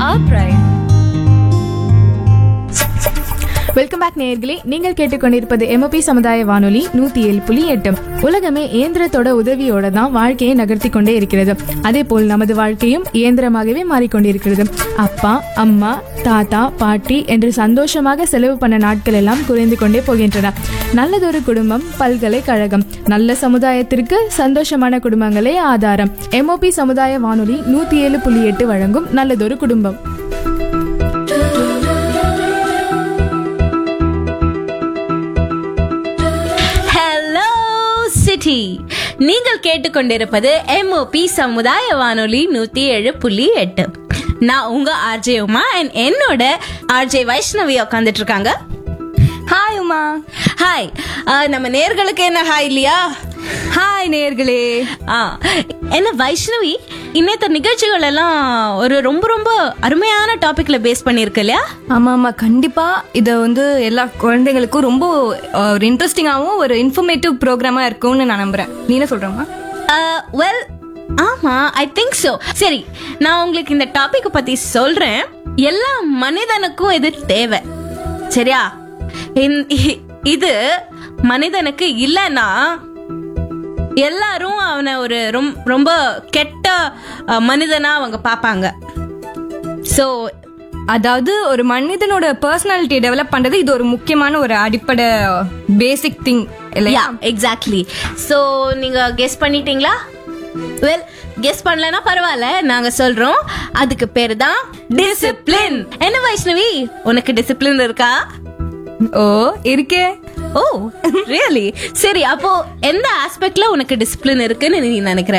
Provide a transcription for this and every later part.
Upright. Welcome back நேயர்களே நீங்கள் கேட்டுக்கொண்டிருப்பது எம்ஓபி சமுதாய வானொலி நூத்தி ஏழு புள்ளி எட்டு உலகமே இயந்திரத்தோட உதவியோட தான் வாழ்க்கையை நகர்த்தி கொண்டே இருக்கிறது அதே போல் நமது வாழ்க்கையும் இயந்திரமாகவே மாறிக்கொண்டிருக்கிறது அப்பா அம்மா தாத்தா பாட்டி என்று சந்தோஷமாக செலவு பண்ண நாட்கள் எல்லாம் குறைந்து கொண்டே போகின்றன நல்லதொரு குடும்பம் பல்கலைக்கழகம் நல்ல சமுதாயத்திற்கு சந்தோஷமான குடும்பங்களே ஆதாரம் எம்ஓபி சமுதாய வானொலி நூத்தி ஏழு புள்ளி எட்டு வழங்கும் நல்லதொரு குடும்பம் ஹலோ சிட்டி நீங்கள் கேட்டுக்கொண்டிருப்பது எம்ஓபி சமுதாய வானொலி நூத்தி ஏழு புள்ளி எட்டு நான் உங்க ஆர்ஜே உமா அண்ட் என்னோட ஆர்ஜே வைஷ்ணவி உட்காந்துட்டு இருக்காங்க ஹாய் உமா ஹாய் நம்ம நேர்களுக்கு என்ன ஹாய் இல்லையா ஹாய் நேர்களே ஆ, என்ன வைஷ்ணவி இன்னத்த நிகழ்ச்சிகள் எல்லாம் ஒரு ரொம்ப ரொம்ப அருமையான டாபிக்ல பேஸ் பண்ணிருக்கு இல்லையா ஆமா ஆமா கண்டிப்பா இத வந்து எல்லா குழந்தைங்களுக்கும் ரொம்ப அஹ், ஒரு இன்ட்ரெஸ்டிங்காவும் ஒரு இன்ஃபர்மேட்டிவ் ப்ரோக்ராமா இருக்கும்னு நான் நம்புறேன் நீ என்ன சொல்றமா வெல் ஆமா ஐ திங்க் so சரி நான் உங்களுக்கு இந்த டாபிக் பத்தி சொல்றேன் எல்லா மனிதனுக்கும் இது தேவை சரியா இந்த- இ- இது மனிதனுக்கு இல்லைன்னா எல்லாரும் அவனை ஒரு ரொம்- ரொம்ப கெட்ட அஹ், மனிதனா அவங்க பார்ப்பாங்க ஸோ அதாவது ஒரு மனிதனோட பர்சனாலிட்டி டெவலப் பண்றது இது ஒரு முக்கியமான ஒரு அடிப்படை பேசிக் திங் இல்லையா யா எக்ஸாக்ட்லி ஸோ நீங்க கெஸ் பண்ணிட்டீங்களா வெல் கெஸ் பண்ணலனா பரவாயில்ல நாங்க சொல்றோம் அதுக்கு பேரு தான் டிசிப்ளின் என்ன வைஷ்ணவி உனக்கு டிசிப்ளின் இருக்கா ஓ இருக்கே ஓ ரியலி சரி அப்போ எந்த ஆஸ்பெக்ட்ல உனக்கு டிசிப்ளின் இருக்குன்னு நீ நினைக்கிற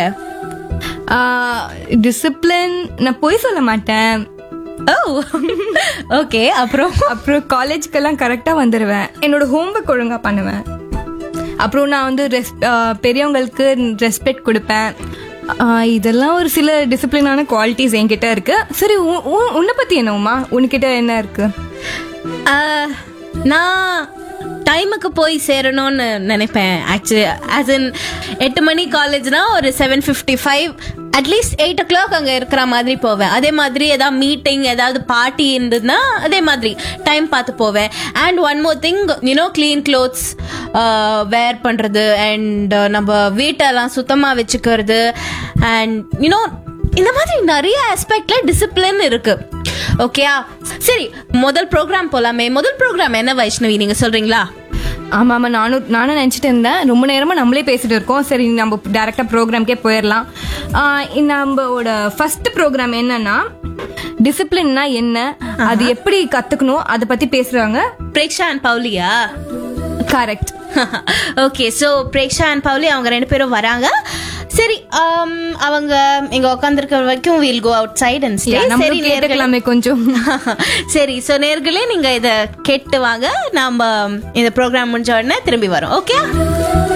டிசிப்ளின் நான் போய் சொல்ல மாட்டேன் ஓ ஓகே அப்புறம் அப்புறம் காலேஜ்க்கெல்லாம் கரெக்டாக வந்துடுவேன் என்னோட ஹோம்ஒர்க் ஒழுங்காக பண்ணுவேன் அப்புறம் நான் வந்து ரெஸ் ஆஹ் பெரியவங்களுக்கு ரெஸ்பெக்ட் கொடுப்பேன் ஆஹ் இதெல்லாம் ஒரு சில டிசிப்ளினான குவாலிட்டிஸ் என்கிட்ட இருக்கு சரி உ- உ- உன்னை பற்றி என்ன உமா உன்கிட்ட என்ன இருக்கு ஆஹ், நான் டைமுக்கு போய் சேரணும்னு நினைப்பேன் ஆக்சுவலி ஆஸ் இன் எட்டு மணி காலேஜ்னா ஒரு seven fifty five at least eight o'clock அங்கே இருக்கிற மாதிரி போவேன் அதே மாதிரி ஏதாவது மீட்டிங் ஏதாவது பார்ட்டி இருந்ததுன்னா அதே மாதிரி டைம் பார்த்து போவேன் and one more thing you know clean clothes wear பண்ணுறது அண்ட் நம்ம வீட்டெல்லாம் சுத்தமாக வச்சுக்கிறது அண்ட் யூனோ இந்த மாதிரி நிறைய ஆஸ்பெக்ட்ல டிசிப்ளின் இருக்கு ஓகேயா சரி முதல் ப்ரோக்ராம் போலாமே முதல் ப்ரோக்ராம் என்ன வைஷ்ணவி நீங்க சொல்றீங்களா ஆமாம் ஆமாம் நானும் நானும் நினச்சிட்டு இருந்தேன் ரொம்ப நேரமாக நம்மளே பேசிட்டு இருக்கோம் சரி நம்ம டேரெக்டாக ப்ரோக்ராம்க்கே போயிடலாம் ஆஹ் இந்த நம்மளோட ஃபர்ஸ்ட் ப்ரோக்ராம் என்னன்னா டிசிப்ளின்னா என்ன அது எப்படி கற்றுக்கணும் அதை பற்றி பேசுகிறாங்க பிரேக்ஷா அண்ட் பவுலியா correct okay so Preksha and Pauli அவங்க ரெண்டு பேரும் வராங்க சரி um, அவங்க இங்க உட்காந்துருக்க வரைக்கும் we'll go outside and stay சரி நம்மளும் நேர்களே கேட்டுக்கலாமே கொஞ்சம் சரி ஸோ நேர்களே நீங்க இதை கேட்டு வாங்க நாம இந்த ப்ரோக்ராம் முடிஞ்ச உடனே திரும்பி வரோம் ஓகே